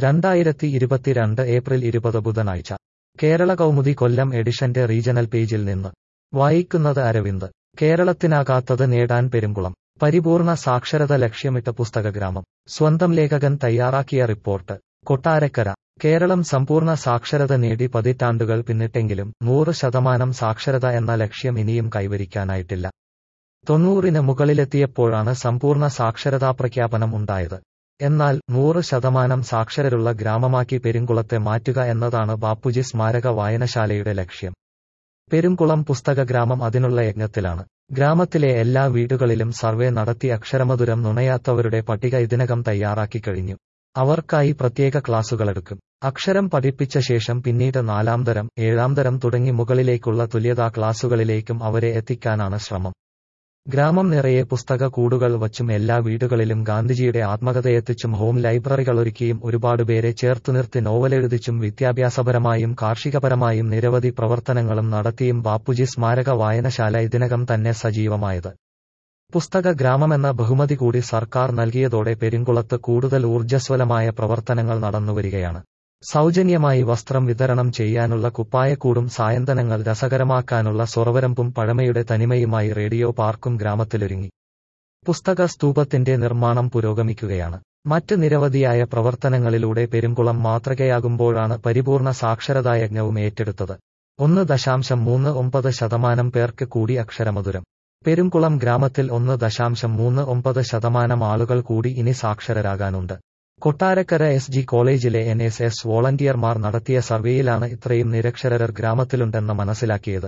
രണ്ടായിരത്തി ഇരുപത്തിരണ്ട് ഏപ്രിൽ ഇരുപത് ബുധനാഴ്ച കേരള കൗമുദി കൊല്ലം എഡിഷന്റെ റീജണൽ പേജിൽ നിന്ന് വായിക്കുന്നത് അരവിന്ദ് കേരളത്തിനാകാത്തത് നേടാൻ പെരുങ്കുളം പരിപൂർണ സാക്ഷരത ലക്ഷ്യമിട്ട് പുസ്തകഗ്രാമം സ്വന്തം ലേഖകൻ തയ്യാറാക്കിയ റിപ്പോർട്ട് കൊട്ടാരക്കര കേരളം സമ്പൂർണ്ണ സാക്ഷരത നേടി പതിറ്റാണ്ടുകൾ പിന്നിട്ടെങ്കിലും നൂറ് ശതമാനം സാക്ഷരത എന്ന ലക്ഷ്യം ഇനിയും കൈവരിക്കാനായിട്ടില്ല തൊണ്ണൂറിന് മുകളിലെത്തിയപ്പോഴാണ് സമ്പൂർണ്ണ സാക്ഷരതാ പ്രഖ്യാപനം ഉണ്ടായത് എന്നാൽ നൂറ് ശതമാനം സാക്ഷരരുള്ള ഗ്രാമമാക്കി പെരുങ്കുളത്തെ മാറ്റുക എന്നതാണ് ബാപ്പുജി സ്മാരക വായനശാലയുടെ ലക്ഷ്യം പെരുങ്കുളം പുസ്തക ഗ്രാമം അതിനുള്ള യജ്ഞത്തിലാണ് ഗ്രാമത്തിലെ എല്ലാ വീടുകളിലും സർവേ നടത്തി അക്ഷരമധുരം നുണയാത്തവരുടെ പട്ടിക ഇതിനകം തയ്യാറാക്കി കഴിഞ്ഞു അവർക്കായി പ്രത്യേക ക്ലാസുകളെടുക്കും അക്ഷരം പഠിപ്പിച്ച ശേഷം പിന്നീട് നാലാം തരം ഏഴാം തരം തുടങ്ങി മുകളിലേക്കുള്ള തുല്യതാ ക്ലാസുകളിലേക്കും അവരെ എത്തിക്കാനാണ് ശ്രമം ഗ്രാമം നിറയെ പുസ്തക കൂടുകൾ വച്ചും എല്ലാ വീടുകളിലും ഗാന്ധിജിയുടെ ആത്മകഥയെത്തിച്ചും ഹോം ലൈബ്രറികളൊരുക്കിയും ഒരുപാട് പേരെ ചേർത്തു നിർത്തി നോവലെഴുതിച്ചും വിദ്യാഭ്യാസപരമായും കാർഷികപരമായും നിരവധി പ്രവർത്തനങ്ങളും നടത്തിയും ബാപ്പുജി സ്മാരക വായനശാല ഇതിനകം തന്നെ സജീവമായത് പുസ്തക ഗ്രാമമെന്ന ബഹുമതി കൂടി സർക്കാർ നൽകിയതോടെ പെരുങ്കുളത്ത് കൂടുതൽ ഊർജ്ജസ്വലമായ പ്രവർത്തനങ്ങൾ നടന്നുവരികയാണ് സൗജന്യമായി വസ്ത്രം വിതരണം ചെയ്യാനുള്ള കുപ്പായക്കൂടും സായന്തനങ്ങൾ രസകരമാക്കാനുള്ള സൊറവരമ്പും പഴമയുടെ തനിമയുമായി റേഡിയോ പാർക്കും ഗ്രാമത്തിലൊരുങ്ങി പുസ്തക സ്തൂപത്തിന്റെ നിർമ്മാണം പുരോഗമിക്കുകയാണ് മറ്റ് നിരവധിയായ പ്രവർത്തനങ്ങളിലൂടെ പെരുങ്കുളം മാതൃകയാകുമ്പോഴാണ് പരിപൂർണ സാക്ഷരതായജ്ഞവും ഏറ്റെടുത്തത് ഒന്ന് ദശാംശം മൂന്ന് ഒമ്പത് ശതമാനം പേർക്ക് കൂടി അക്ഷരമധുരം പെരുങ്കുളം ഗ്രാമത്തിൽ ഒന്ന് ദശാംശം മൂന്ന് ഒമ്പത് ശതമാനം ആളുകൾ കൂടി ഇനി സാക്ഷരരാകാനുണ്ട് കൊട്ടാരക്കര എസ് ജി കോളേജിലെ എൻ എസ് എസ് വോളണ്ടിയർമാർ നടത്തിയ സർവേയിലാണ് ഇത്രയും നിരക്ഷരർ ഗ്രാമത്തിലുണ്ടെന്ന് മനസ്സിലാക്കിയത്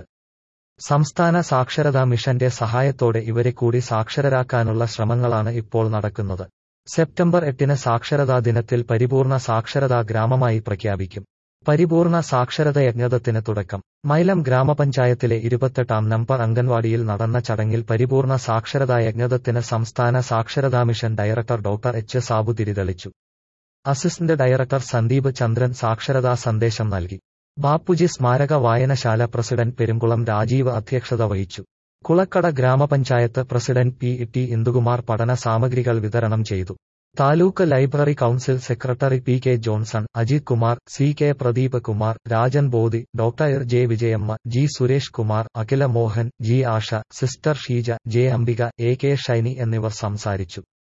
സംസ്ഥാന സാക്ഷരതാ മിഷന്റെ സഹായത്തോടെ ഇവരെ കൂടി സാക്ഷരരാക്കാനുള്ള ശ്രമങ്ങളാണ് ഇപ്പോൾ നടക്കുന്നത് സെപ്റ്റംബർ എട്ടിന് സാക്ഷരതാ ദിനത്തിൽ പരിപൂർണ സാക്ഷരതാ ഗ്രാമമായി പ്രഖ്യാപിക്കും പരിപൂർണ സാക്ഷരത യജ്ഞത്തിന് തുടക്കം മൈലം ഗ്രാമപഞ്ചായത്തിലെ ഇരുപത്തെട്ടാം നമ്പർ അംഗൻവാടിയിൽ നടന്ന ചടങ്ങിൽ പരിപൂർണ സാക്ഷരതാ യജ്ഞത്തിന് സംസ്ഥാന സാക്ഷരതാ mission director doctor H Sabu തിരിതെളിച്ചു അസിസ്റ്റന്റ് ഡയറക്ടർ സന്ദീപ് ചന്ദ്രൻ സാക്ഷരതാ സന്ദേശം നൽകി ബാപ്പുജി സ്മാരക വായനശാല പ്രസിഡന്റ് പെരുങ്കുളം രാജീവ് അധ്യക്ഷത വഹിച്ചു കുളക്കട ഗ്രാമപഞ്ചായത്ത് പ്രസിഡന്റ് പി ടി ഇന്ദുകുമാർ പഠന സാമഗ്രികൾ വിതരണം ചെയ്തു taluk library council secretary P K Johnson Ajith Kumar C K Pradeep Kumar Rajan Bodhi doctor J Vijayamma G Suresh Kumar Akhila Mohan G Asha sister Sheeja J Ambika A K Shiny എന്നിവർ സംസാരിച്ചു